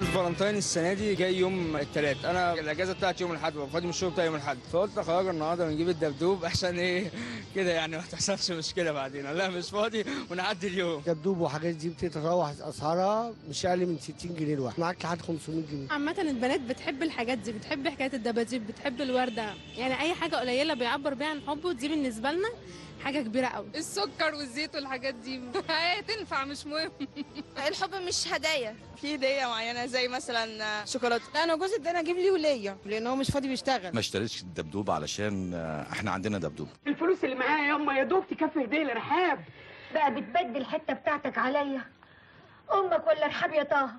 فالنتين السنه دي جاي يوم الثلاث انا الاجازه بتاعتي يوم الاحد فاضي من الشغل بتاعي يوم الاحد فقلت اخرج النهارده ونجيب الدبدوب عشان ايه كده يعني ما تحصلش مشكله بعدين لا مش فاضي ونعدي اليوم دبدوب وحاجات دي بتتراوح اسعارها مش اقل من 60 جنيه الواحد معاك لحد 500 جنيه عامة البنات بتحب الحاجات دي بتحب حكاية الدباديب بتحب الوردة يعني أي حاجة قليلة بيعبر بيها عن حبه دي بالنسبة لنا حاجة كبيرة قوي السكر والزيت والحاجات دي هي تنفع مش مهم الحب مش هدايا في هديه معينه زي مثلا شوكولاته لا انا جوزي اداني اجيب لي وليه لان هو مش فاضي بيشتغل ما اشتريتش الدبدوب علشان آه، احنا عندنا دبدوب الفلوس اللي معايا ياما يا دوب تكفي هديه لرحاب بقى بتبدل الحته بتاعتك عليا امك ولا رحاب يا طه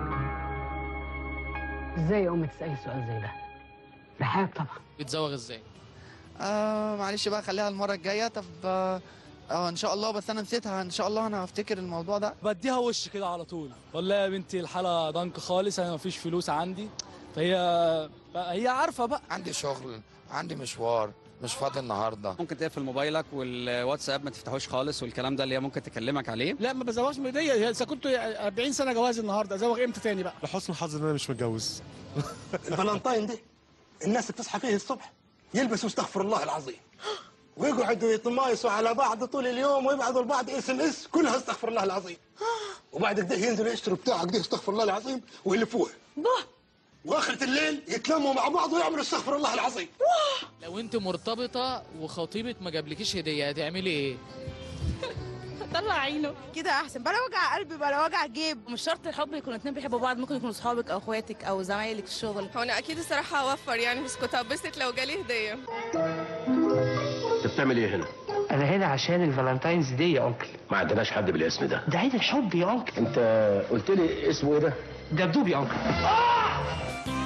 ازاي امك تسالي سؤال زي ده رحاب طبعا بتزوغ ازاي آه معلش بقى خليها المره الجايه طب اه آه، ان شاء الله بس انا نسيتها ان شاء الله انا هفتكر الموضوع ده بديها وش كده على طول والله يا بنتي الحاله ضنك خالص انا مفيش فلوس عندي فهي بقى هي عارفه بقى عندي شغل عندي مشوار مش فاضي النهارده ممكن تقفل موبايلك والواتساب ما تفتحوش خالص والكلام ده اللي هي ممكن تكلمك عليه لا ما بزوغش من ايديا اذا كنت 40 سنه جواز النهارده ازوغ امتى تاني بقى لحسن الحظ ان انا مش متجوز الفالنتاين ده الناس بتصحى فيه الصبح يلبسوا استغفر الله العظيم ويقعدوا يتمايسوا على بعض طول اليوم ويبعثوا لبعض اس ام اس كلها استغفر الله العظيم وبعد كده ينزلوا يشتروا بتاع كده استغفر الله العظيم ويلفوه واخرة الليل يتلموا مع بعض ويعملوا استغفر الله العظيم لو انت مرتبطه وخطيبك ما جابلكيش هديه هتعملي ايه طلع عينه كده احسن بلا وجع قلب بلا وجع جيب مش شرط الحب يكونوا اتنين بيحبوا بعض ممكن يكونوا صحابك او اخواتك او زمايلك في الشغل هو انا اكيد الصراحه هوفر يعني بس كنت هبسط لو جالي هديه انت بتعمل ايه هنا؟ انا هنا عشان الفالنتاينز دي يا انكل ما عندناش حد بالاسم ده ده عيد الحب يا انكل انت قلت لي اسمه ايه ده؟ دبدوب يا انكل